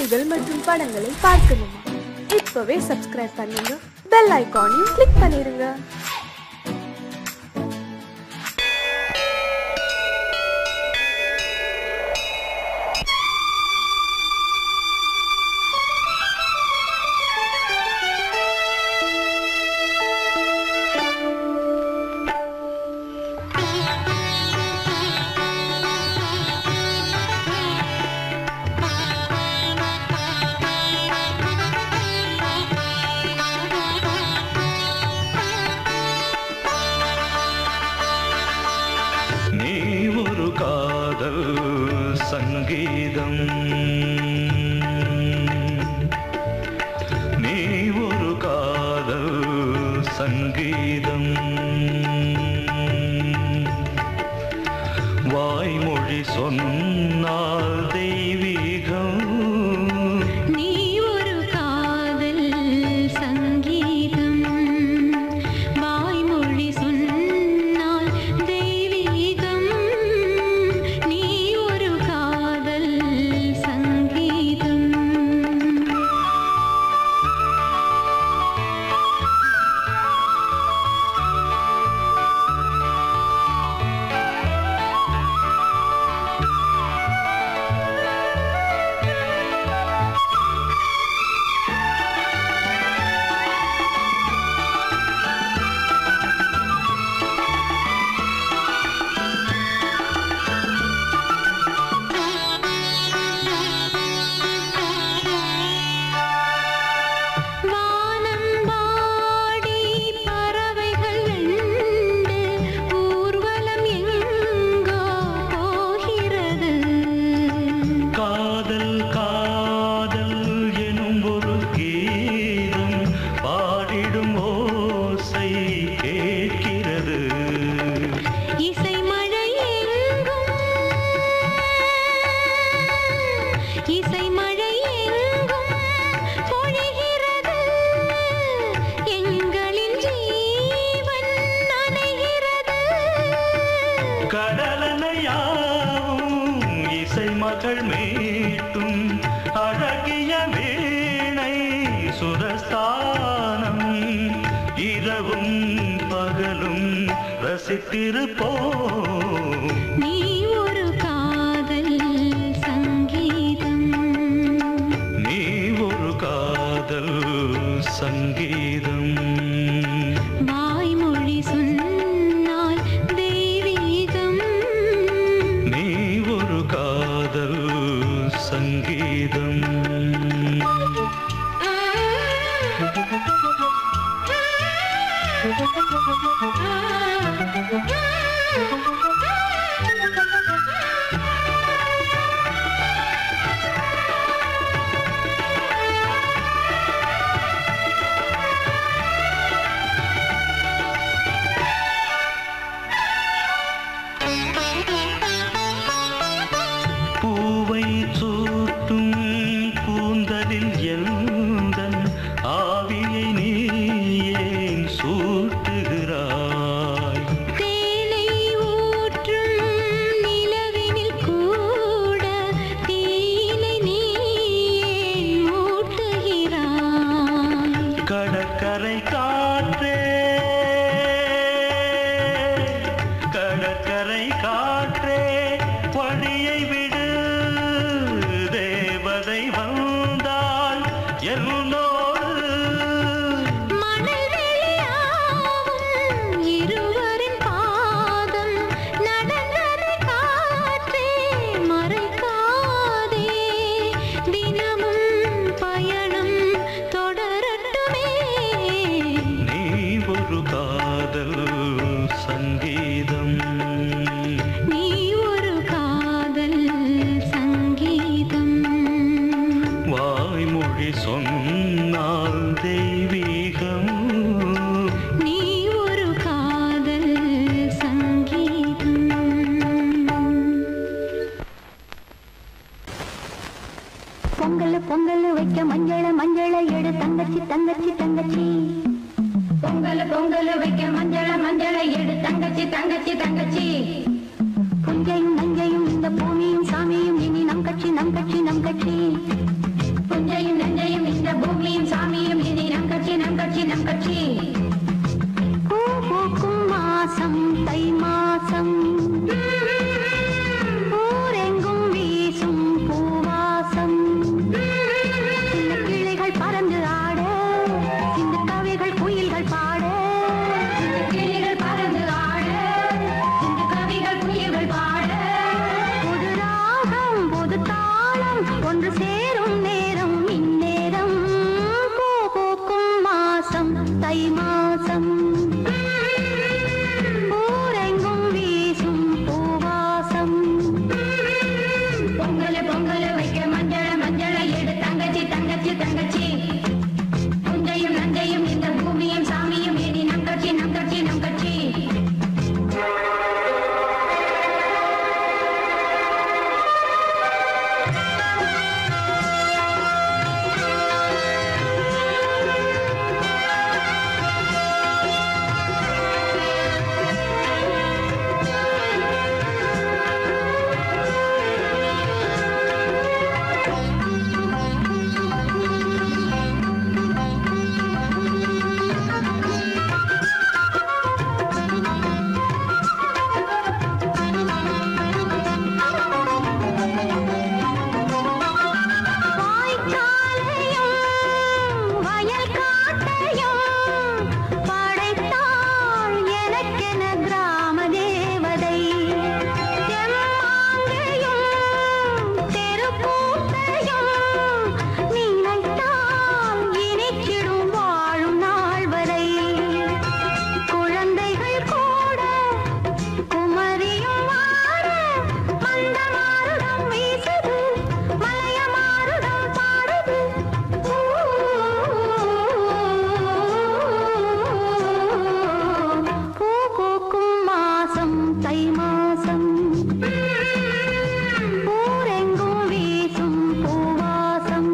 செய்திகள் மற்றும் படங்களை பார்க்கணுமா இப்பவே சப்ஸ்கிரைப் பண்ணுங்க பெல் ஐகானையும் கிளிக் பண்ணிருங்க நீ ஒரு காதல் சங்கீதம் நீ ஒரு காதல் சங்கீதம் வாய்மொழி சொன்னால் தெய்வீகம் நீ ஒரு காதல் சங்கீதம் வாய்மொழி சொன்னால் தெய்வீகம் நீ ஒரு காதல் சங்கீதம் வானம்பாடி பறவைகள் வெண்டு ஊர்வலம் எங்கோ போகிறது காதல் காதல் எனும் ஒரு கீதம் பாடிடும் ஓசை கேட்கிறது இசை மழை எங்கும் இசை மழை எங்கும் பொழிகிறது எங்களின் ஜீவன் நனைகிறது கடலனையாவும் இசை மகள் மீட்டும் அழகிய வீணை சுரஸ்தானம் இரவும் பகலும் ரசித்திருப்போம் நீ ஒரு காதல் சங்கீதம் நீ ஒரு காதல் சங்கீதம் வாய்மொழி சொன்னால் தெய்வீகம் நீ ஒரு காதல் சங்கீதம் பூவை சூட்டும் கூந்தலில் எந்தன் ஆவியை நீ ஏன் சூட்டுகிறாய் தேனை ஊற்றும் நிலவினில் கூட தீனை நீ ஏன் மூட்டுகிறாய் கடற்கரை காற்றே கடற்கரை காற்றே வழியை விடு தேவதை வந்தால் என்னோடு மணல் வெளியாகும் இருவரின் பாதம் நடந்ததை காற்றே மறைக்காதே தினமும் பயணம் தொடரட்டுமே நீ ஒரு காதல் சங்கீதம் நீ ஒரு காதல் சங்கீதம் வாய்மொழி சொன்னால் தெய்வீகம் நீ ஒரு காதல் சங்கீதம் பொங்கல் பொங்கல் வைக்க மஞ்சள மஞ்சள எடு தங்கச்சி தங்கச்சி தங்கச்சி பொங்கல் பொங்கல் வைக்க மஞ்சள மஞ்சள எடு தங்கச்சி தங்கச்சி தங்கச்சி புஞ்சையும் நஞ்சையும் இந்த பூமியும் சாமியும் இனி நம் கட்சி நம் கட்சி நம் கட்சி சேரும் நேரம் இந்நேரம் பூ பூக்கும் மாசம் தை மாசம் ஊரெங்கும் வீசும் பூவாசம் பொங்கல் பொங்கல் வைக்க மஞ்சள மஞ்சள எடு தங்கச்சி தங்கச்சி தங்கச்சி புஞ்சையும் நஞ்சையும் இந்த பூமியும் சாமியும் இனி நம் கட்சி நம் கட்சி நம் கட்சி வாய்க்காலையும் வயல் காட்டையும் படைத்தாள் எனக்கென கிராம தேவதை செம்மாங்கையும் தெருக்கூத்தையும் நினைத்தால் இனிக்கிடும் வாழும் நாள் வரை குழந்தைகள் கூட குமரியும் மாற மந்த மாருடம் வீசுது மலைய மாருடம் பாடுது பூ பூக்கும் மாசம் தை மாசம் ஊரெங்கும் வீசும் பூவாசம்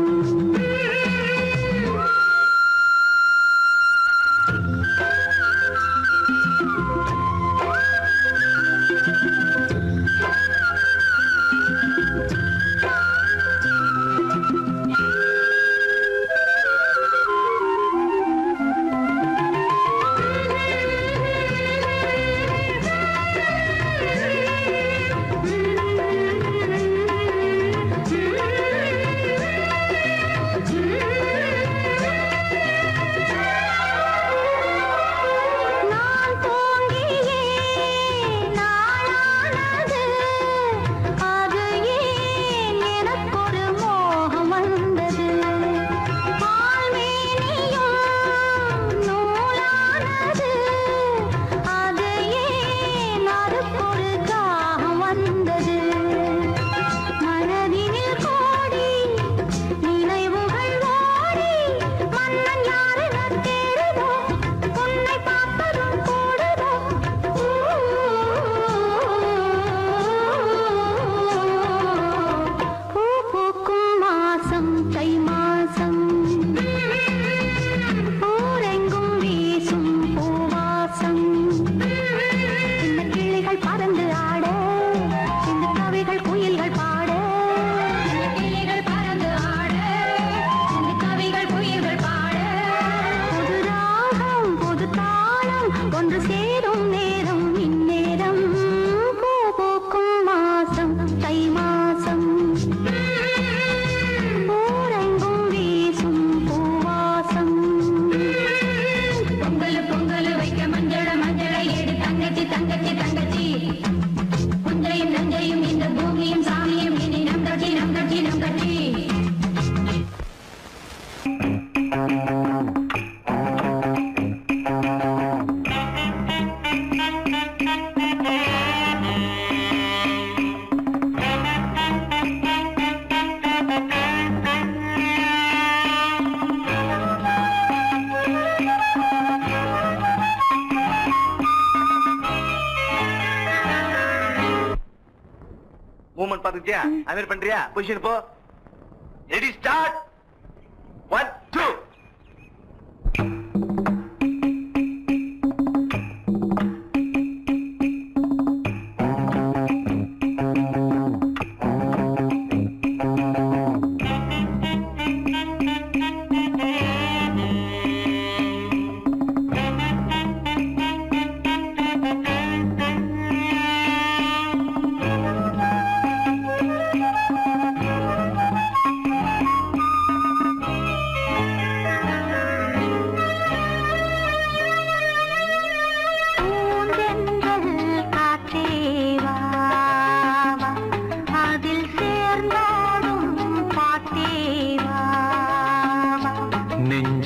நான் தோங்கியே நாளானது அது ஏன் எனக்கொரு மோகம் வந்தது பால்மேனியும் நூலானது அது ஏன் அதுக்கொரு தாகம் வந்தது மனதினில் கோடி நினைவுகள் ஓடி மன்னன் யாரென தேடுதோ உன்னை பார்ப்பதும் கூடுதோ பூ பூக்கும் மாசம் தை மாசம் ஊரெங்கும் வீசும் பூவாசம் இந்த கிளிகள் பறந்து ஆட இந்த கவிகள் குயில்கள் பாட கிளிகள் பறந்து ஆட இந்த கவிகள் குயில்கள் பாட புது ராகம் புது தாளம் ஒன்று சேரும் நேரம் இந்நேரம் பூ பூக்கும் மாசம் தை மாசம் ஊரெங்கும் வீசும் பூவாசம் பொங்கல் பொங்கல் வைக்க மஞ்சள மஞ்சள எடு தங்கச்சி தங்கச்சி தங்கச்சி புஞ்சையும் நஞ்சையும் இந்த பூமியும் சாமியும் இனி நம் கட்சி நம் கட்சி நம் கட்சி மூமெண்ட் பாத்துக்கிட்டியா அது மாதிரி பண்றியா பொசிஷன் போ ரெடி ஸ்டார்ட் ஒன் டூ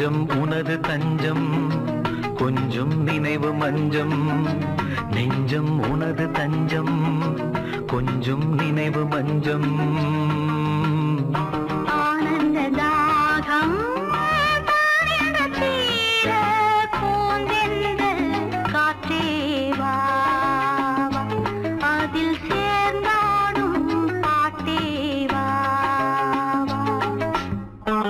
நெஞ்சம் உனது தஞ்சம் கொஞ்சம் நினைவு மஞ்சம் நெஞ்சம் உனது தஞ்சம் கொஞ்சம் நினைவு மஞ்சம் ஆனந்த தாகம் தானியங்க தீர பூந்தென்றல் காற்றே வா வா. அதில் சேர்ந்தாடும் பாட்டே வா வா.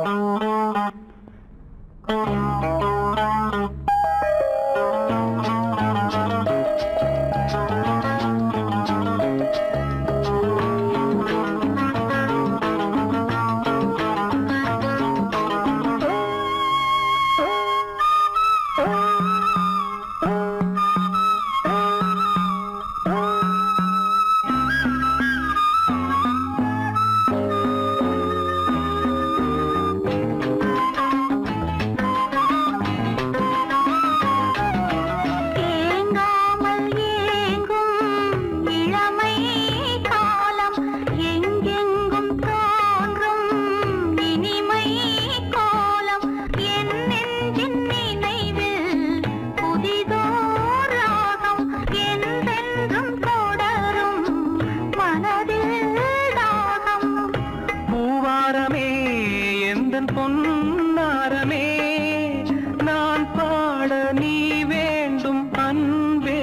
தேங்காமல் ஏங்கும் இளமை காலம் எங்கெங்கும் தோன்றும் இனிமை கோலம் என் நெஞ்சின் நினைவில் புதிதோர் ராகம் என்றென்றும் தொடரும் மனதில் தாகம் பூவாரமே எந்தன் பொன்னாரமே நான் பாட நீ வேண்டும் அன்பே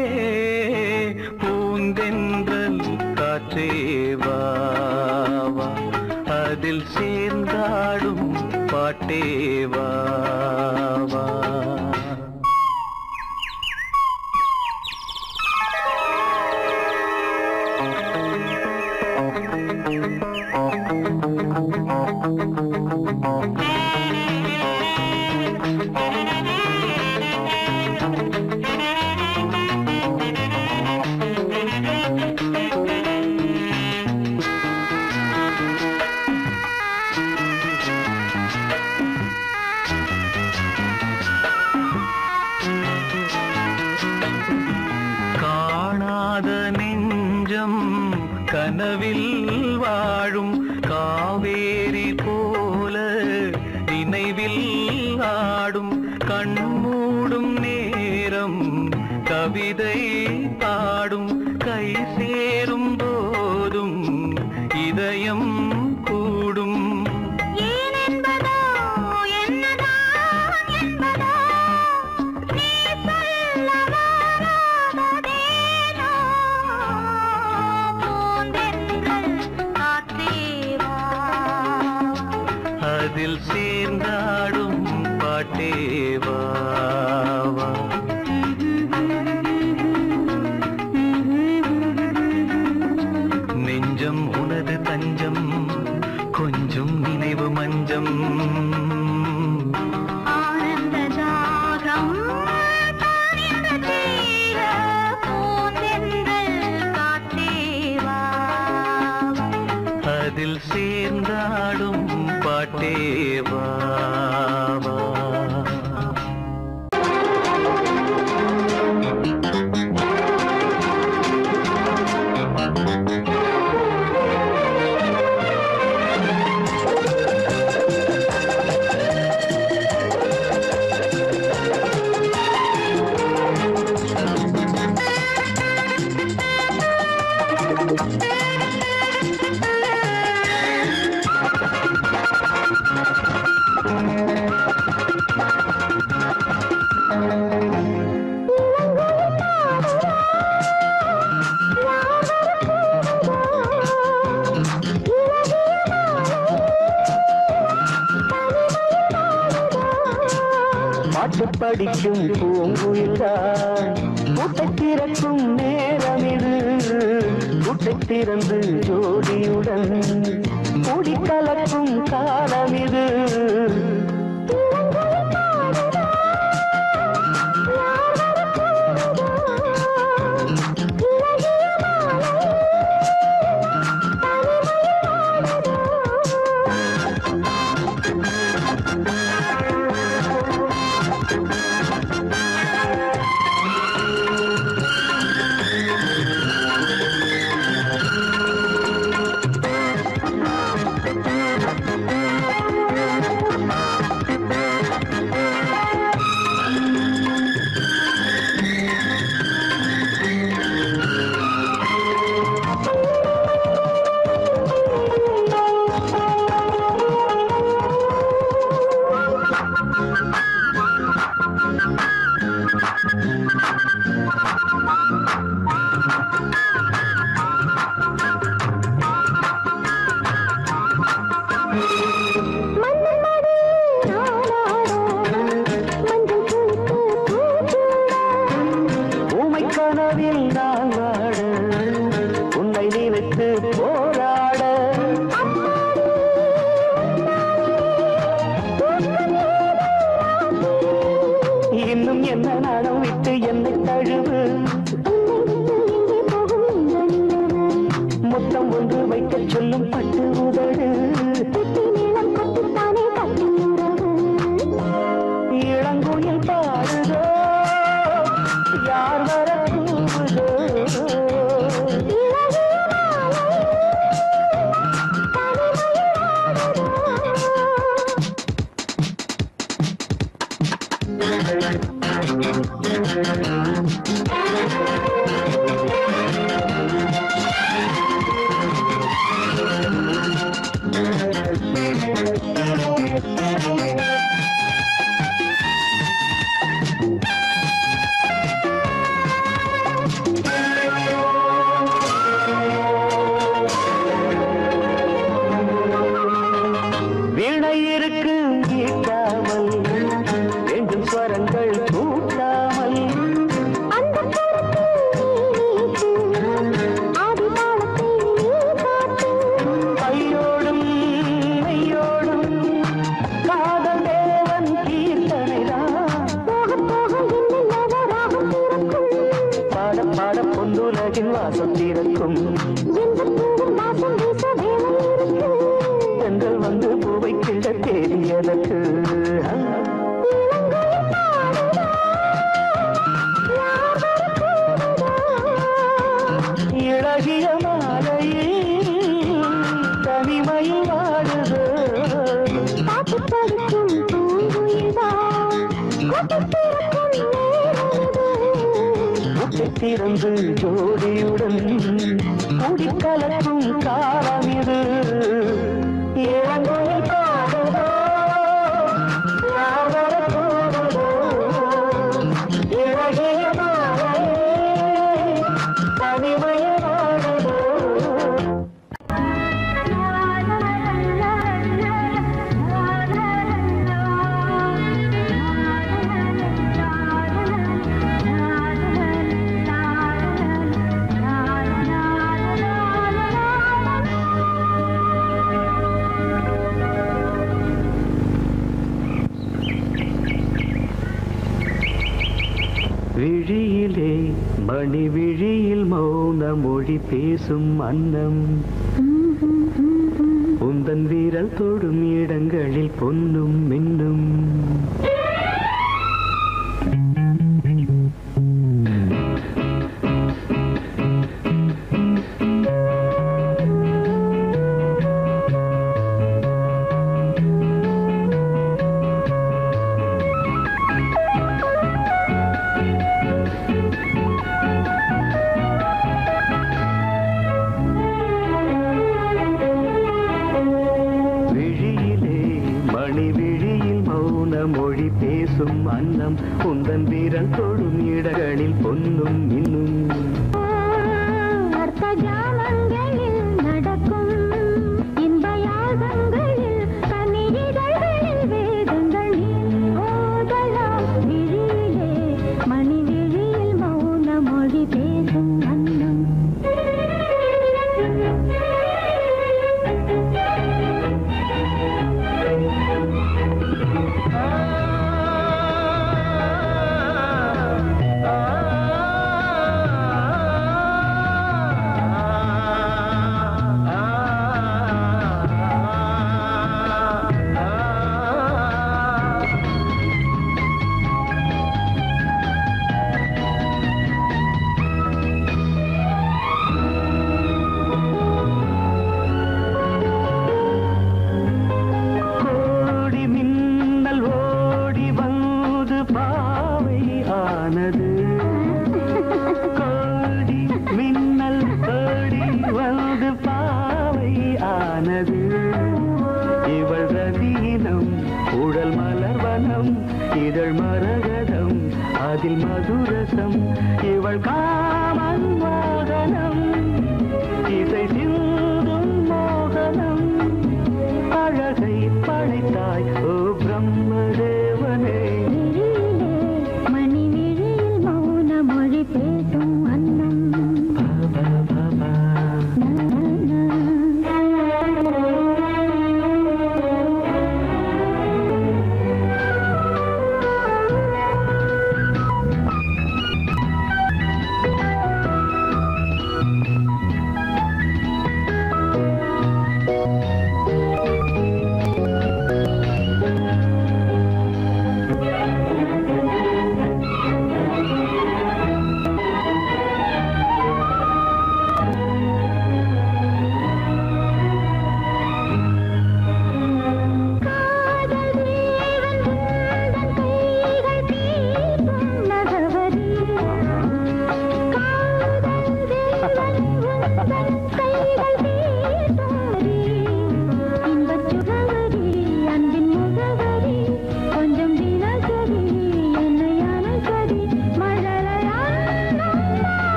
பூந்தென்றல் காற்றே வா வா. அதில் சேர்ந்தாடும் பாட்டே வா வா. காணாத நெஞ்சம் கனவில் வாழும் காவேரி போல நினைவில் ஆடும் கண்மூடும் நேரம் கவிதை பாடும் கை சேரும் போதும் இதயம் கூடும் ஏன் என்பதோ என்னதான் என்பதோ நீ சொல்ல வராததேனோ பூந்தென்றல் காற்றே வா அதில் சேர்ந்தாடும் பாட்டே வா வா. நெஞ்சம் உனது தஞ்சம் கொஞ்சம் நினைவு மஞ்சம் ஆனந்த தாகம் தானியங்க தீர பூந்தென்றல் காற்றே வா அதில் சேர்ந்தாடும் பாட்டே வா வா. பாட்டு படிக்கும் பூங்குயில்தான் கூட்டை திறக்கும் நேரம் இது கூட்டை திறந்து ஜோடியுடன் கூடி கலக்கும் காலம் இது ஆ இணை இருக்கு ஈட்டாமல் வேண்டும் ஸ்வரங்கள் கூட்டாமல் அந்த ஆதிதாளத்தை நீ காட்டு கையோடும் மெய்யோடும் காதல் தேவன் கீர்த்தனைதான் போக போக என்னென்னவோ ராகம் பிறக்கும் பாட பாட பொன்னுலகின் வாசம் திறக்கும் எந்த பூவும் வாசம் வீச வேலை இருக்கும் பெண்கள் வந்து பூவை கிள்ள தேடியதற்கு இளங்கையில் பாடுதா யார் வரக்கூடுதா இழகிய மாலையில் தனிமையில் வாடுது பாட்டு படிக்கும் பூங்குயில்தான் கொட்டி பிறக்கும் நேரமிது முட்டை திறந்து ஜோடியுடன் குடிக்கலக்கும் காலம் இது இளங்கோயில் பாடுதோ யார் வரக்கூடுதோ இழகிய மாலையில் தனிமையில் வாடுதோ விழியிலே மணி விழியில் மௌன மொழி பேசும் அன்னம் உந்தன் வீரல் தொடும் இடங்களில் பொன்னும் மின்னும் விழியிலே மணி விழியில் மௌன மொழி பேசும் அன்னம் உந்தன் வீரல் தொடும் இடங்களில் பொன்னும் மின்னும் அர்த்த ஜாமங்களில் நடக்கும் இன்ப யாகங்களில் கனிதழ்களில் வேதங்கள் நீ ஓதலாம் விழியிலே மணி விழியில் மௌன மொழி பேசும் அன்னம் கோடி மின்னல் ஓடி வந்து பாவை ஆனது கோடி மின்னல் ஓடி வந்து பாவை ஆனது இவள் ரதீனம் உடல் மலர்வனம் இதழ் மரகதம் அதில் மதுரசம் இவள் காமன் வாகனம் இசை சிந்தும் மோகனம் அழகை படைத்தாய் ஓ பிரம்மதேவனே விழியிலே மணி விழியில் மௌன மொழி பேசும் அன்னம் பா, பா, பா, பா. ஆ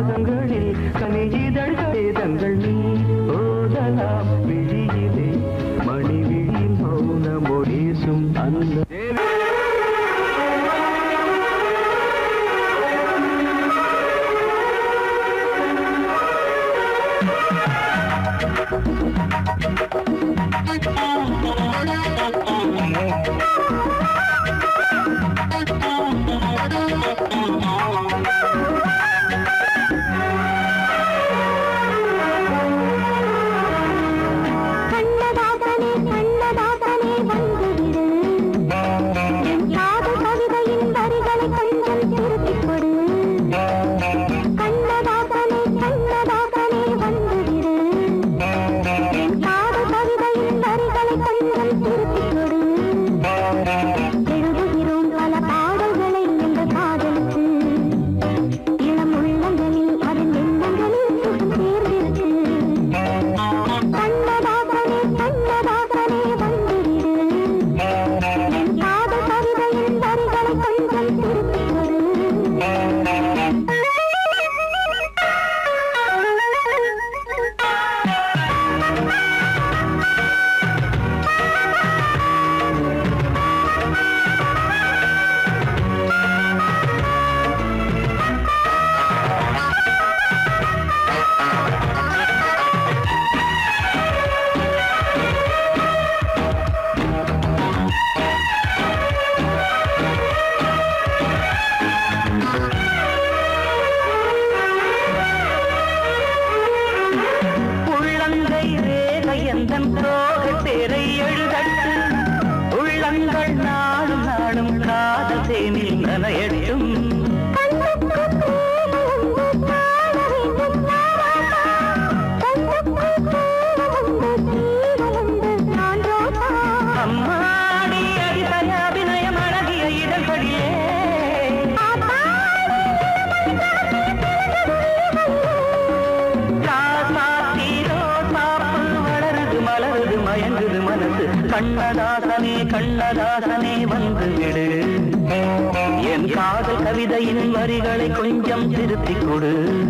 ராகங்களில் கனியிதழ்களே தங்கள் நீ ஓதலாம் விழியிலே மணி விழியில் மௌன மொழிசும் அந்த கண்ணதாசனே கண்ணதாசனே வந்துவிடு என் காதல் கவிதையின் வரிகளை கொஞ்சம் திருப்பிக் கொடு கண்ணதாசனே கண்ணதாசனே வந்துவிடு என் காதல் கவிதையின் வரிகளை கொஞ்சம் திருப்பிக் கொடு எழுதுகிறோம் பல பாடல்களை எங்கள் காதலுக்கு இளம் உள்ளங்களில் அதன் எண்ணங்களில் சுகம் சேர்ந்திருக்கு கண்ணதாசனே கண்ணதாசனே வந்துவிடு என் காதல் கவிதையின் வரிகளை கொஞ்சம் திருப்பிக் கொடு உள்ளங்கை ரேகை எந்தன் தோகை பேரை எழுதட்டு உள்ளங்கள் நாளும் நாளும் காதல் தேனில் நனையட்டும் அம்மாடி அடிதய அபிநயம் அழகிய இதழ்களிலே ராசாத்தீரோ சாப்பு வளருது மலருது மயங்குது மனசு கண்ணதாசனே கண்ணதாசனே வந்து விடு என் காதல் கவிதையின் வரிகளை கொஞ்சம் திருத்திக் கொடு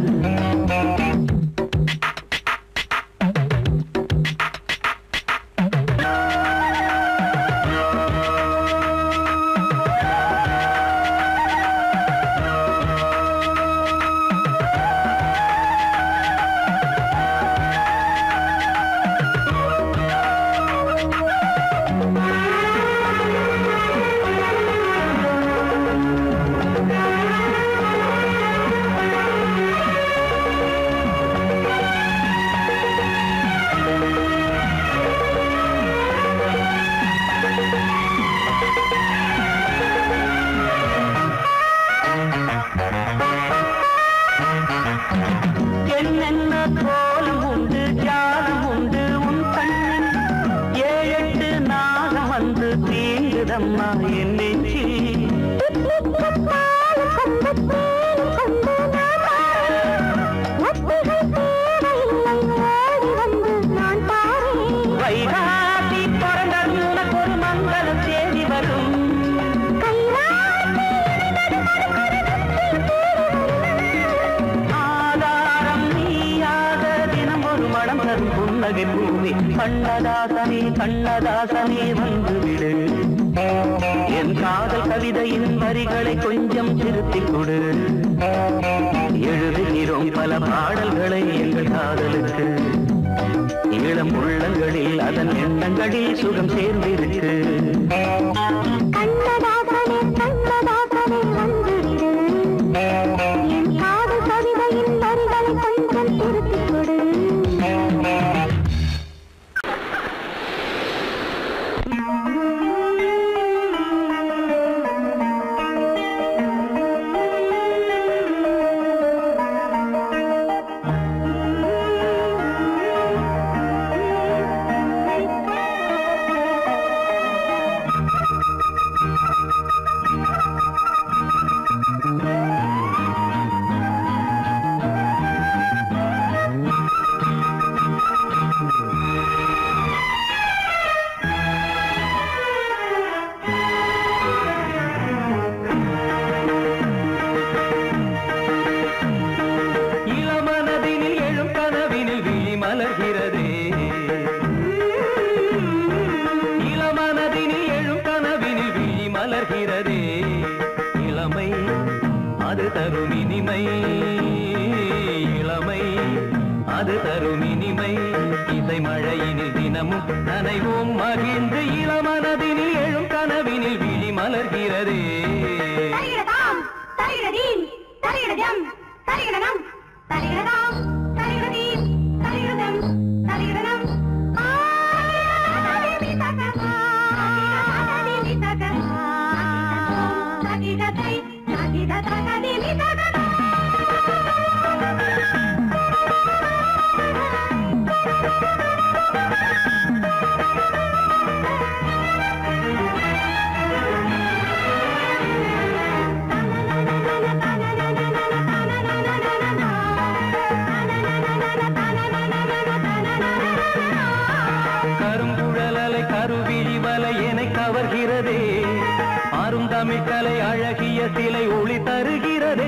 என்னென்ன கோலம் உண்டு ஜாலம் உண்டு உன் கண்ணில் ஏழெட்டு நாகம் வந்து தீங்குதம்மா என் நெஞ்சில் வைகாசி பிறந்ததும் உனக்கு ஒரு மங்களம் தேடி வரும் ஆதாரம் நீயாக தினம் ஒரு மனம் தரும் புன்னகை பூமி கண்ணதாசனே கண்ணதாசனே வந்து விடு என் காதல் கவிதையின் வரிகளை கொஞ்சம் திருத்திக் கொடு எழுதுகிறோம் பல பாடல்களை எங்கள் காதலுக்கு இளம் உள்ளங்களில் அதன் எண்ணங்களில் சுகம் சேர்ந்திருக்கு கண்ணதாசனே கண்ணதாசனே வந்துவிடு என் காதல் கவிதையின் வரிகளை கொஞ்சம் திருப்பிக் கொடு இனிமை இளமை அது தரும் இனிமை இசை மழையினில் தினமும் நனைவோம் மகிழ்ந்து இளமனதினில் எழும் கனவினில் விழி மலர்கிறதே தரிகிடதாம் தரிகிடதீம் தரிகிடஜம் தரிகிடனம் தரிகிடதாம் தரிகிடதீம் தரிகிடதம் தரிகிடனம் தகிடதை தகிட தகதிமி தகதா கருங்குழலலை கருவிழி வலை என கவர்கிறதே அருந்தமிழ் கலை அழகிய சிலை ஒளி தருகிறதே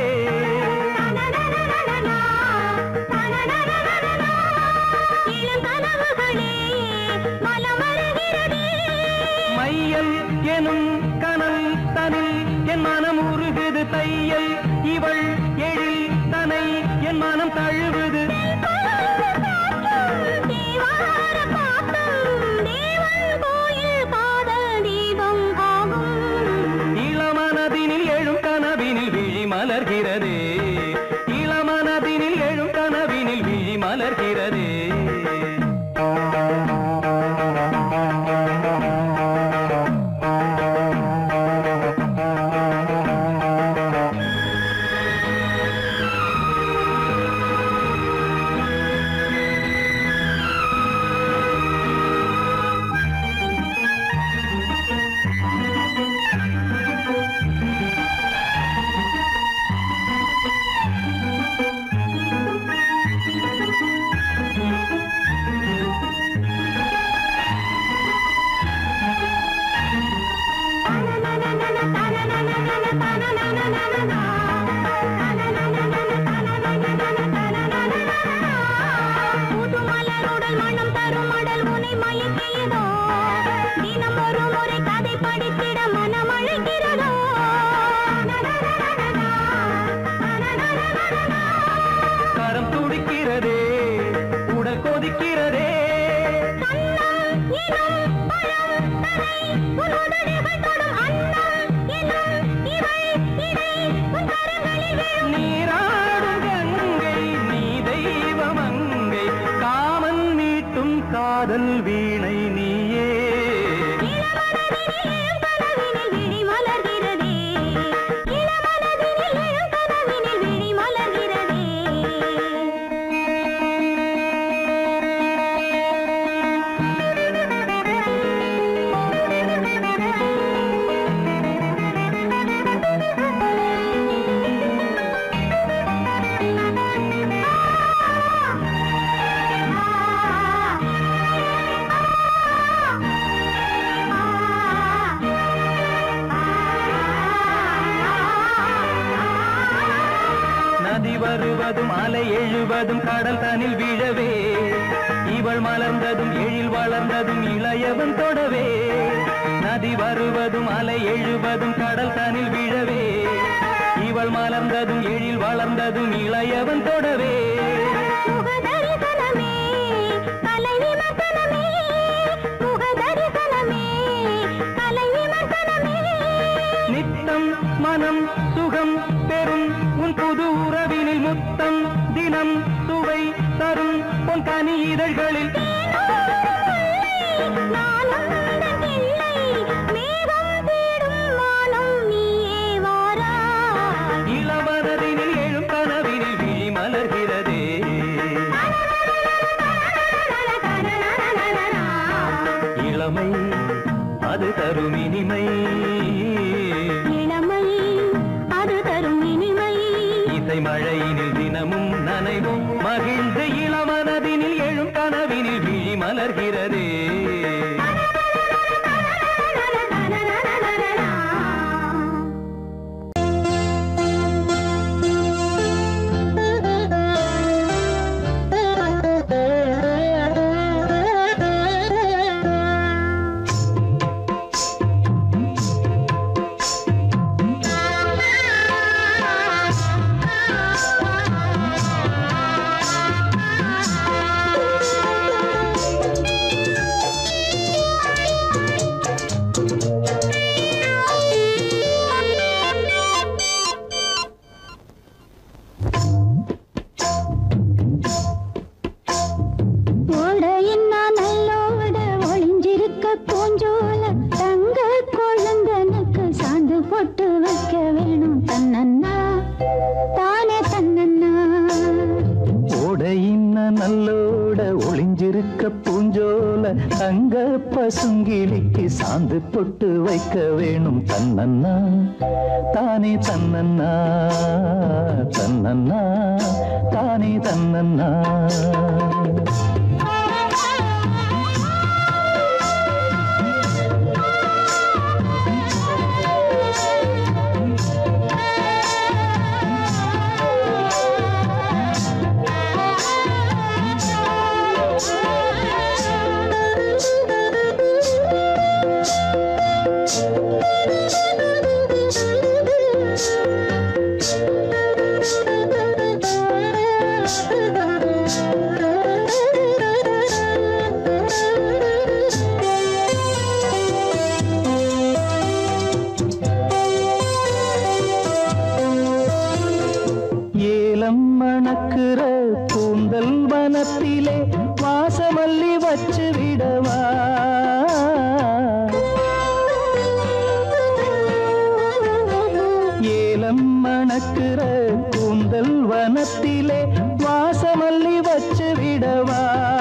மையல் எனும் கனல் தனில் என் மனம் உருகுது தையல் இவள் எழில் தனை என் மனம் தழுவுது இளமனதினில் எழும் கனவினில் விழி மலர்கிறதே இளமனதினில் எழும் கனவினில் விழி மலர்கிறதே புதுமலருடல் மனம் தரும் மடல் உனை மயக்கியதோ தினம் ஒரு முறை கதை படித்திட மனம் அழைக்கிறதோ கரம் துடிக்கிறதே உடல் கொதிக்கிறதே கண்ணம் எனும் பழம் தரை உன் உதடுகள் தொடும் அன்னம் எனும் இவை இடை உன் கரங்களில் விழும் நீராடும் கங்கை நீ தெய்வமங்கை காமன் மீட்டும் காதல் வீணை நீயே இளமனதினில் கனவினில் விழி மலர்கிறதே இளமனதினில் எழும் கனவினில் விழி மலர்கிறதே நதி வருவதும் அலை எழுவதும் கடல் தனில் விழவே இவள் மலர்ந்ததும் எழில் வளர்ந்ததும் இளையவன் தொடவே நதி வருவதும் அலை எழுவதும் கடல் தனில் விழவே இவள் மலர்ந்ததும் எழில் வளர்ந்ததும் இளையவன் தொடவே முகதரிசனமே கலை விமர்சனமே முகதரிசனமே கலை விமர்சனமே நித்தம் மனம் சுகம் பெறும் உன் புது உறவினில் முத்தம் தினம் சுவை தரும் உன் கனி இதழ்களில் நான் உந்தன் பிள்ளை மேகம் தேடும் வானம் நீயே வாராய் இளவரதினில் எழும் கனவினில் விழி மலர்கிறதே இளமை அது தரும் இனிமை இளமை அது தரும் இனிமை இசை மழையினில் தினமும் நனைவும் மகிழ்ந்து இளமனதினில் எழும் கனவினில் விழி மலர்கிறதே ஆ ஒளிஞ்சிருக்க பூஞ்சோல தங்க பசுங்கிளிக்கு சாந்து பொட்டு வைக்க வேணும் தன்னன்னா தானே தன்னன்னா தன்னன்னா தானே தன்னன்னா ஏலம் மணக்கிற கூந்தல் வனத்திலே வாசமல்லி வச்சு விடவா ஏலம் மணக்கிற கூந்தல் வனத்திலே வாசமல்லி வச்சு விடவா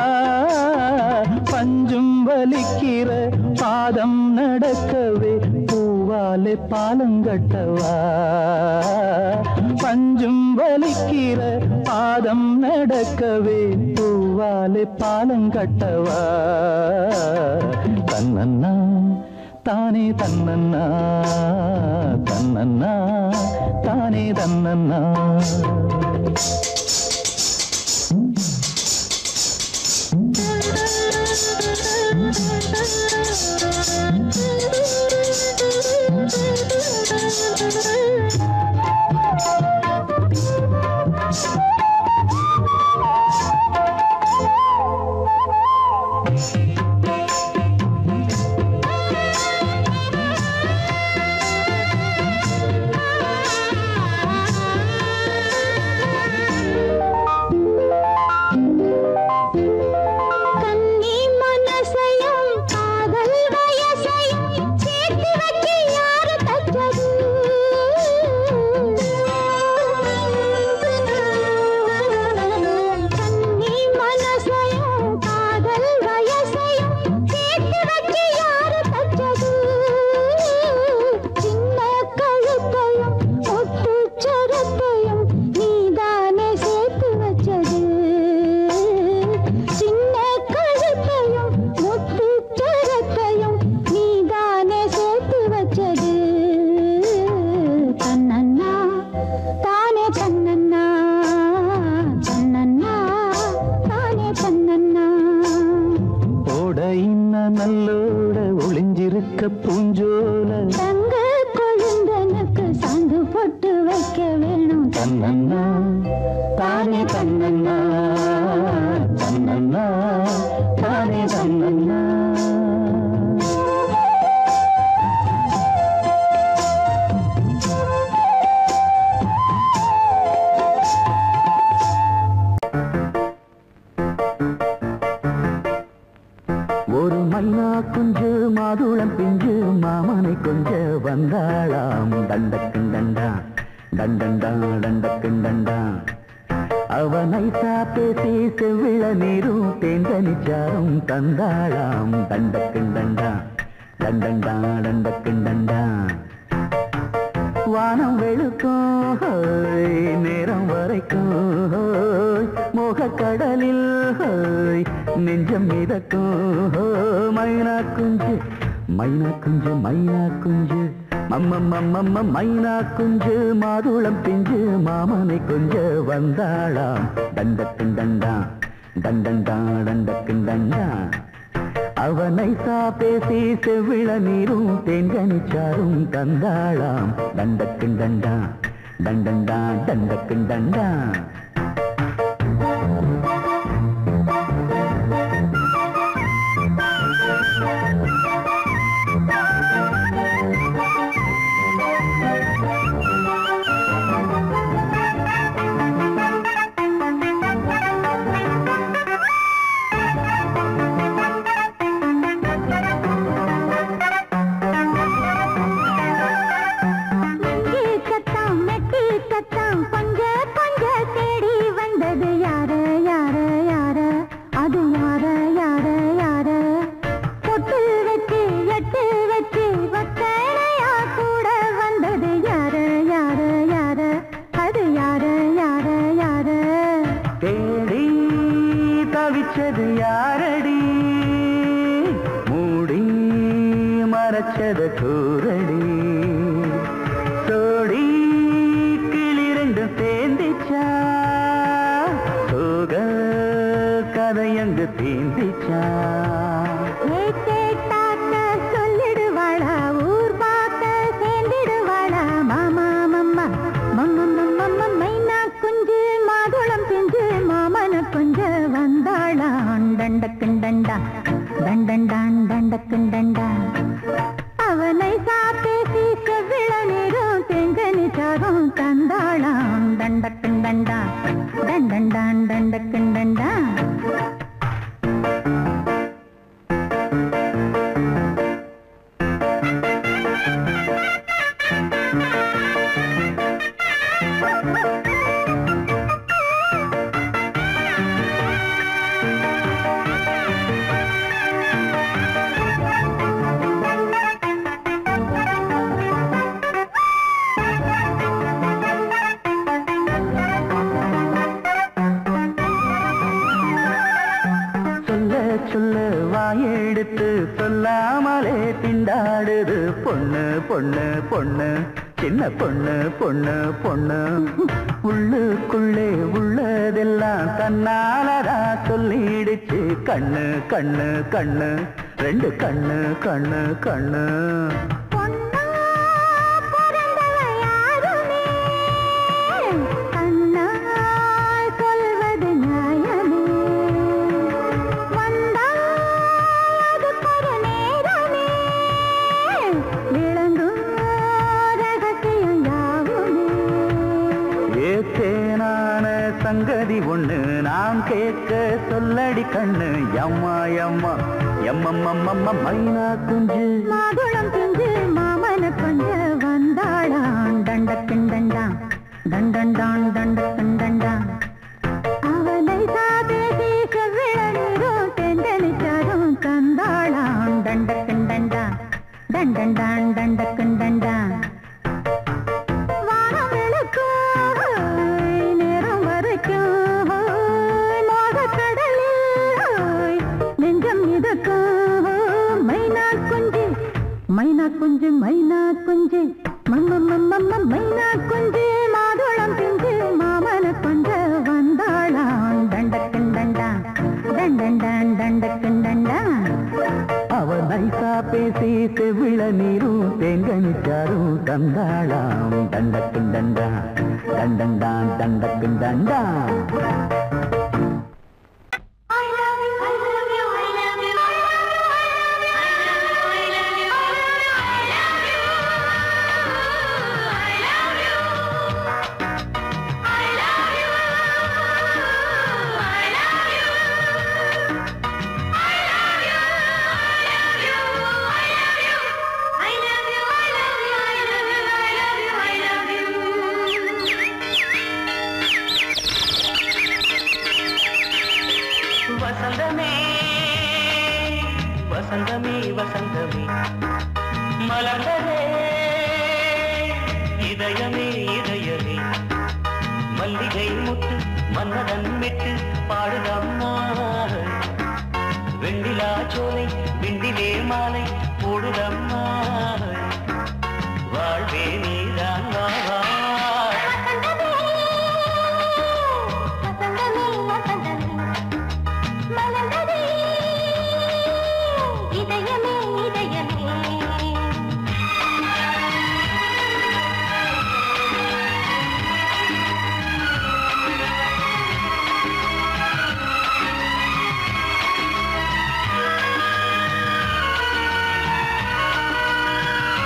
பஞ்சும் வலிக்கிற பாதம் நடக்கவே பூவாலே பாலங்கட்டவா பஞ்சும் வலிக்கிற பாதம் நடக்கவே பூவாலே பாலங்கட்டவா தன்னன்னா தானே தன்னன்னா தன்னன்னா தானே தன்னன்னா கன்னி மனசையும் காதல் வயசையும் சேர்த்து வச்சு யாரு தச்சது கன்னி மனசையும் காதல் வயசையும் சேர்த்து வச்சு யாரு தச்சது சின்ன கழுத்தையும் முத்துச்சரத்தையும் நீதானே சேர்த்து வச்சது சின்ன கழுத்தையும் முத்துச்சரத்தையும் நீதானே சேர்த்து வச்சது தன்னன்னா தானே தன்னன்னா தன்னன்னா தானே தன்னன்னா ஓட இன்ன நல்லோட ஒளிஞ்சிருக்க பூஞ்சோல தங்க கொழுந்தனுக்கு சாந்து போட்டு வைக்க வேணும் தன்னன்னா தானே தன்னன்னா தன்னன்னா தானே தன்னன்னா ஒரு மைனா குஞ்சு மாதுளம் பிஞ்சு மாமனை கொஞ்ச வந்தாளாம் தண்டக்கும் தண்டா தண்டண்டா டண்டக்கும் டண்டா அவனை பேசி செவ்விள நீரும் தேங்கனிச்சாரும் தந்தாளாம் தண்டக்கும் தண்டா தண்டண்டா டண்டக்கும் டண்டா வானம் வெளுக்கும் ஹோய், நேரம் வரைக்கும் ஹோய், மோகக்கடலில் ஹோய், நெஞ்சம் மிதக்கும் ஹோய், மைனா குஞ்சு மைனா குஞ்சு மைனா குஞ்சு மம்மம்மம்மம்ம மைனா குஞ்சு மாதுளம் பிஞ்சு மாமனை கொஞ்ச வந்தாளாம் தண்டக்கும் தண்டா தண்டண்டா டண்டக்கும் தண்டா அவனை சா பேசி செவ்விள நீரும் தேன்கனிச்சாரும் தந்தாளாம் தண்டக்கும் தண்டா தண்டண்டா தண்டக்கும் தண்டா மெட்டு கத்தாம் மெட்டு கத்தாம் கொஞ்ச கொஞ்ச தேடி தேடி தவிச்சது யாரடி மூடி மறைச்சது கூரடி சோடி கிளி ரெண்டும் சேர்ந்துச்சா சோக கதையங்கு தீந்திச்சா கேட்டாக்க சொல்லிடுவாளா ஊர் பார்க்க சேர்ந்திடுவாளா மாமா மம்மா மம்ம மம்ம மைனா குஞ்சு மாதுளம் செஞ்சு மாமன கொஞ்ச வந்தாளா டண்டக்குண்டண்டா டண்டண்டான் டண்டக்குண்டண்டா அவனை சாப்பேசி செவ்விள நீரும் தெங்கனி சாரும் தந்தாளாம் தண்டக்குண்டண்டா தண்டண்டான் தண்டக்குண்டண்டா சொல்ல சொல்ல வாயெடுத்து சொல்லாமலே திண்டாடுது பொண்ணு பொண்ணு பொண்ணு சின்ன பொண்ணு பொண்ணு பொண்ணு உள்ளுக்குள்ளே உள்ளதெல்லாம் தன்னாலதா சொல்லிடுச்சு கண்ணு கண்ணு கண்ணு ரெண்டு கண்ணு கண்ணு கண்ணு பொன்னா பிறந்தவ யாருமே கண்ணால் சொல்வது நியாயமே வந்தால் அதுக்கொரு நேரமே விளங்கும் ரகசியம் யாவுமே ஏத்தேனான சங்கதி ஒண்ணு நான் கேட்க சொல்லடி கண்ணு எம்மா எம்மா எம்மம்மம்மம்ம மைனா குஞ்சு மாதுளம் செஞ்சு மாமன கொஞ்ச வந்தாளாம் தண்டக்கிண்டண்டா தண்டண்டான் தண்டக்கிண்டண்டா அவனை சாதேசி செவ்விழ நீரும் தெண்டனிச்சாரும் தந்தாளாம் தண்டக்கிண்டண்டா தண்டண்டான் தண்டக்கிண்டண்டா வானம் வெளுக்கும் நேரம் வரைக்கும் மோகக்கடலில் நெஞ்சம் மிதக்கும் மைனா குஞ்சு மைனா குஞ்சு மைனா குஞ்சு மம்மம்மம்மம்ம மைனா குஞ்சு மாதுளம் பிஞ்சு மாமன கொஞ்ச வந்தாளாம் தண்டக்கிண்டண்டா தண்டண்டான் தண்டக்கிண்டண்டா அவ நைசா பேசி செவிழ நீரும் தேங்கனிச்சாரும் தந்தாளாம் தண்டக்குண்டண்டா தண்டண்டான் தண்டக்குண்டண்டா வசந்தமே வசந்தமே வசந்தமே மலர்ந்ததே இதயமே இதயமே மல்லிகை முட்டு மன்னதன் விட்டு பாடுதம்மா வெண்ணிலா சோலை விண்டிலே மாலை போடுதம்மா வாழ்வே நீதான் வா வா. இதயமே இதயமே ஆ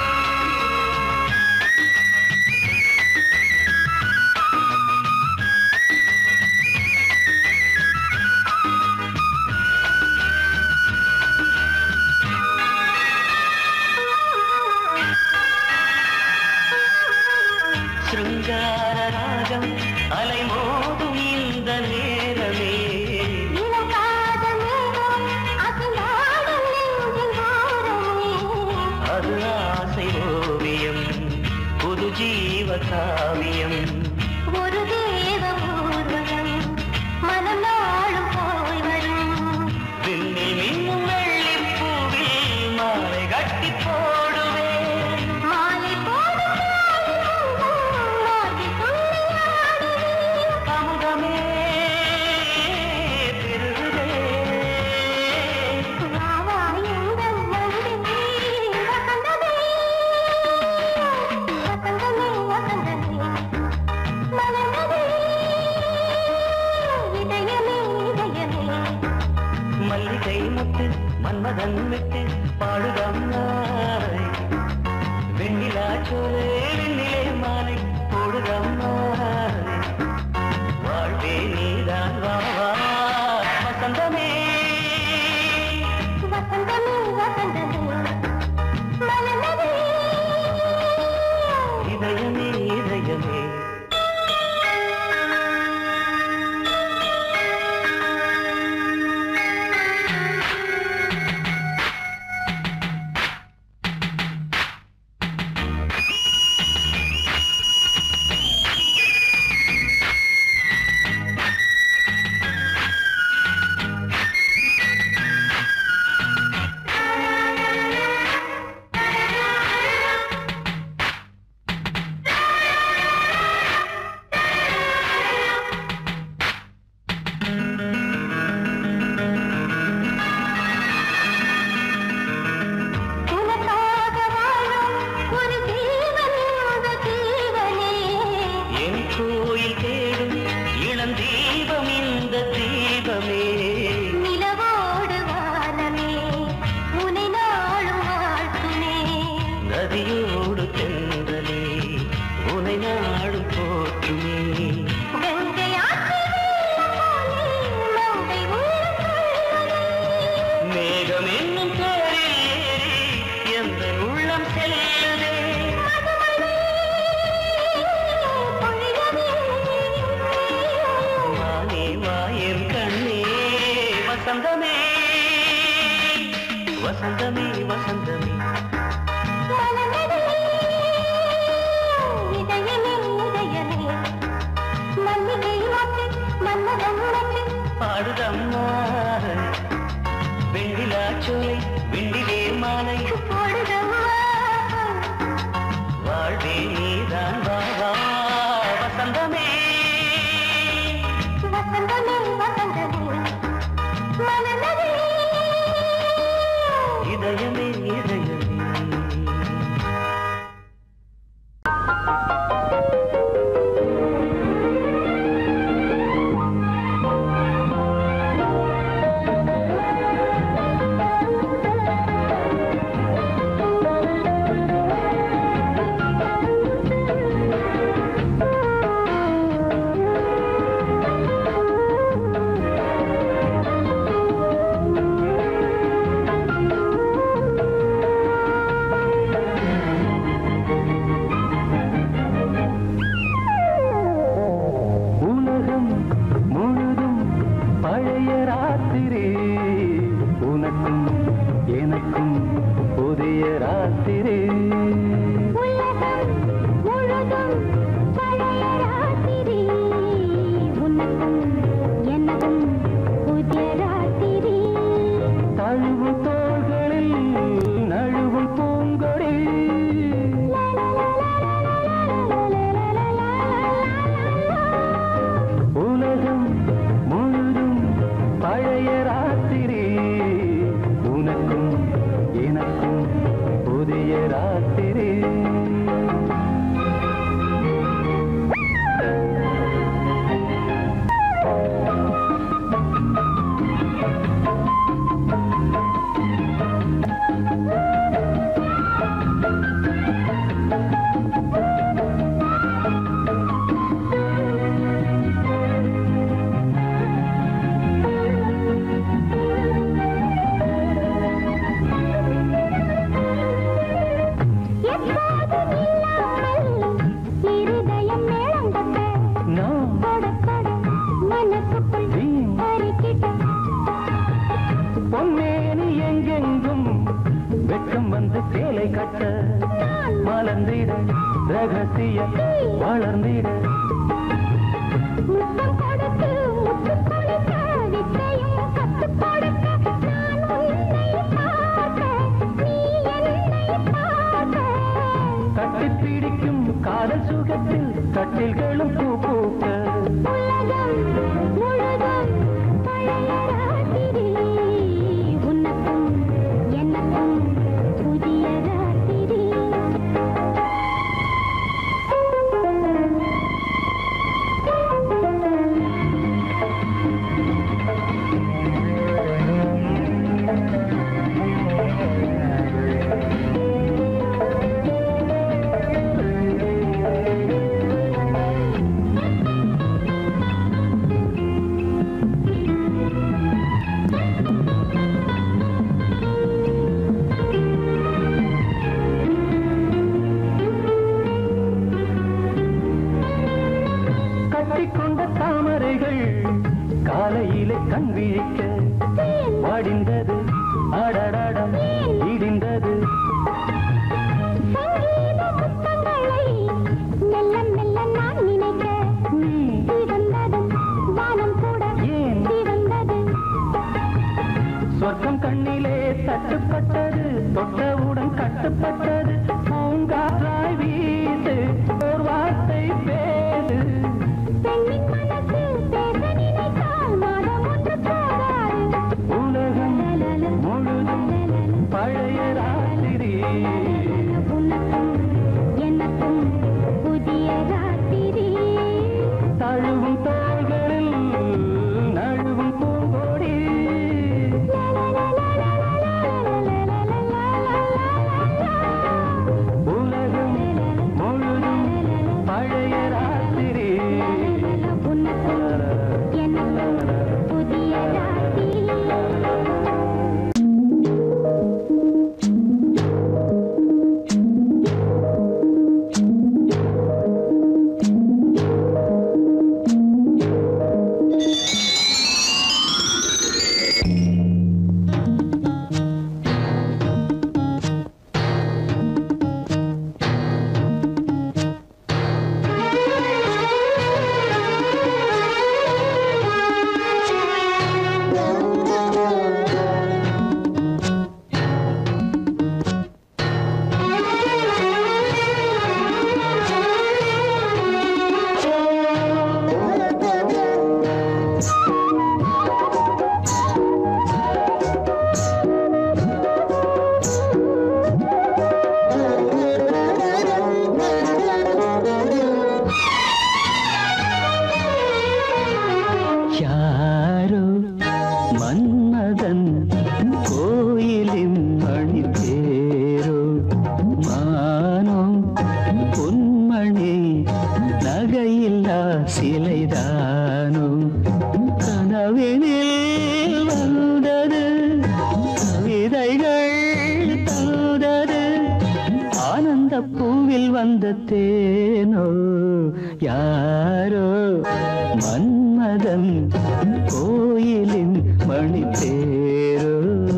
முத்து மன்மதன் விட்டு பாடுதம்மாய் வெண்ணிலா சோலே வெண்ணிலே மாலை போடுதம்மாய் வாழ்வே நீதான் வா வா வசந்தமே வசந்தமே வசந்தமே மலர்ந்ததே இதயமே இதயமே உனக்காக வாழும் ஒரு ஜீவன் இந்த ஜீவனே என் கோயில் தேடும் இளம் தீபம் இந்த தீபமே நிலவோடு வானமே உனை நாளும் வாழ்த்துமே நதியோடு தென்றலே உனை நாடும் போற்றுமே கங்கை ஆற்று வெள்ளம் போலே மங்கை உள்ளம் கொள்ளுதே. மேகம் என்னும் பேரில் ஏறி எந்த உள்ளம் செல்லுதே வானே வாயன் கண்ணே வசந்தமே வசந்தமே வசந்தமே பாடுதம்மா வெண்ணிலா சோலை வெண்ணிலே மாலை வாழ்வே நீதான் வா வா வசந்தமே இதயமே இதயமே உலகம் முழுதும் பழைய ராத்திரி உனக்கும் எனக்கும் புதிய ராத்திரி தழுவு தோள்களில் நழுவும் பூங்கொடி உலகம் முழுதும் பழைய ராத்திரி உனக்கும் எனக்கும் புதிய ராத்திரி இருதயம் மேளம் தட்ட நான் கொட கொட மனசுக்குள் வீண் அரிக்கிட்ட பொன்னேனி எங்கெங்கும் வெட்கம் வந்து சேலை கட்ட மலர்ந்திட ரகசிய வளர்ந்திட முத்தம் கொடுத்து முத்து கொடுக்க வித்தையும் கத்துக் கொடுக்க நான் உன்னை பார்க்க நீ என்னை பார்க்க கட்டிப் பிடிக்கும் காதல் சுகத்தில் கட்டில்களும் பூ பூக்க உலகம் முழுதும் பழைய ராத்திரி உனக்கும் எனக்கும் புதிய ராத்திரி காலையிலே கண் விழிக்க வாடிந்தது அடடடம் இடிந்தது சங்கீத முத்தங்களை மெல்ல மெல்ல நான் நினைக்க சிவந்ததும் வானம் கூட ஏன் சிவந்தது சொர்க்கம் கண்ணிலே தட்டுப்பட்டது தொட்டவுடன் கட்டுப்பட்டது பூங்காற்றாய் வீசு ஒரு வார்த்தை பேசு பெண்ணின் மனசு பேச நினைத்தால் மாதம் ஒன்று போராது உலகம் முழுதும் பழைய ராத்திரி உனக்கும் எனக்கும் புதிய ராத்திரி தழுவும் தோள்களில் நழுவும் பூங்கோடி உலகம் முழுதும் பழைய ராத்திரி உனக்கும் எனக்கும் புதிய ராத்திரி யாரோ மன்மதன் கோயிலின் மணி தேரோ மானோ பொன்மணி நகையில்லா சிலைதானோ கனவினில் வந்தது கவிதைகள் தந்தது ஆனந்த பூவில் வந்த தேனோ யாரோ மன்மதன் கோயிலின் மணி தேரோ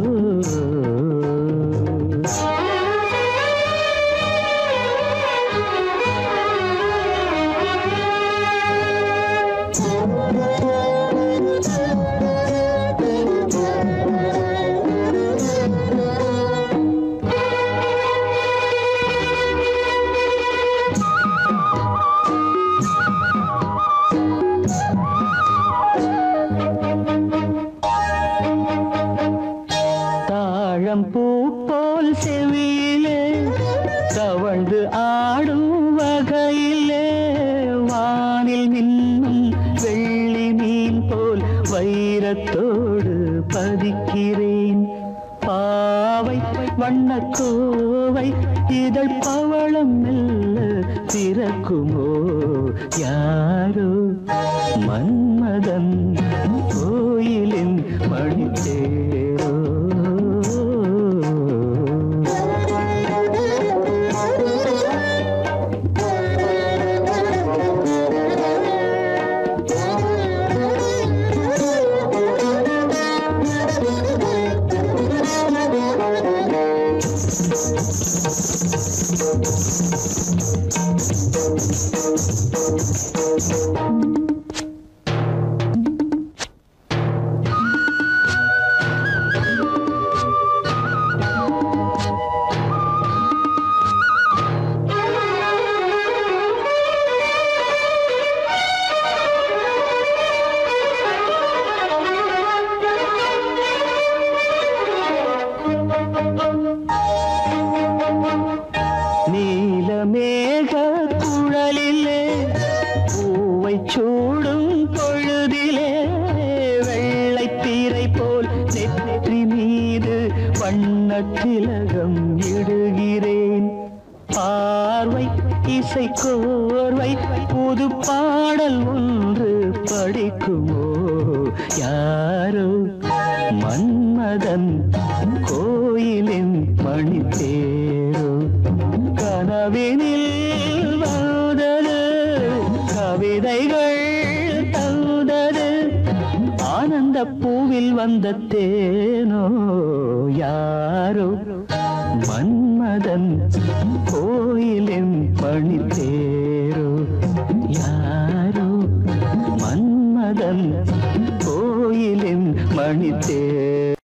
தாழம் பூ போல் செவியிலே தவழ்ந்து ஆடும் வகையிலே வானில் மின்னும் வெள்ளி மீன் போல் வைரத்தோடு பதிக்கிறேன் பாவை வண்ணக்கோவை இதழ் பவளம் மெல்ல திறக்குமோ யாரோ மன்மதன் கோயிலின் மணி தேரோ நீலமேக குழலிலே பூவை சூடும் பொழுதிலே வெள்ளை தீரை போல் நெற்றி மீது வண்ணத் திலகம் இடுகிறேன் பார்வை இசை கோர்வை புது பாடல் ஒன்று படிக்குமோ யாரோ மன்மதன் கோயிலின் மணி தேரோ கனவினில் வந்தது கவிதைகள் தந்தது ஆனந்த பூவில் வந்த தேனோ யாரோ மன்மதன் கோயிலின் பணித்தேரோ யாரோ மன்மதன் கோயிலின் மணித்தேர்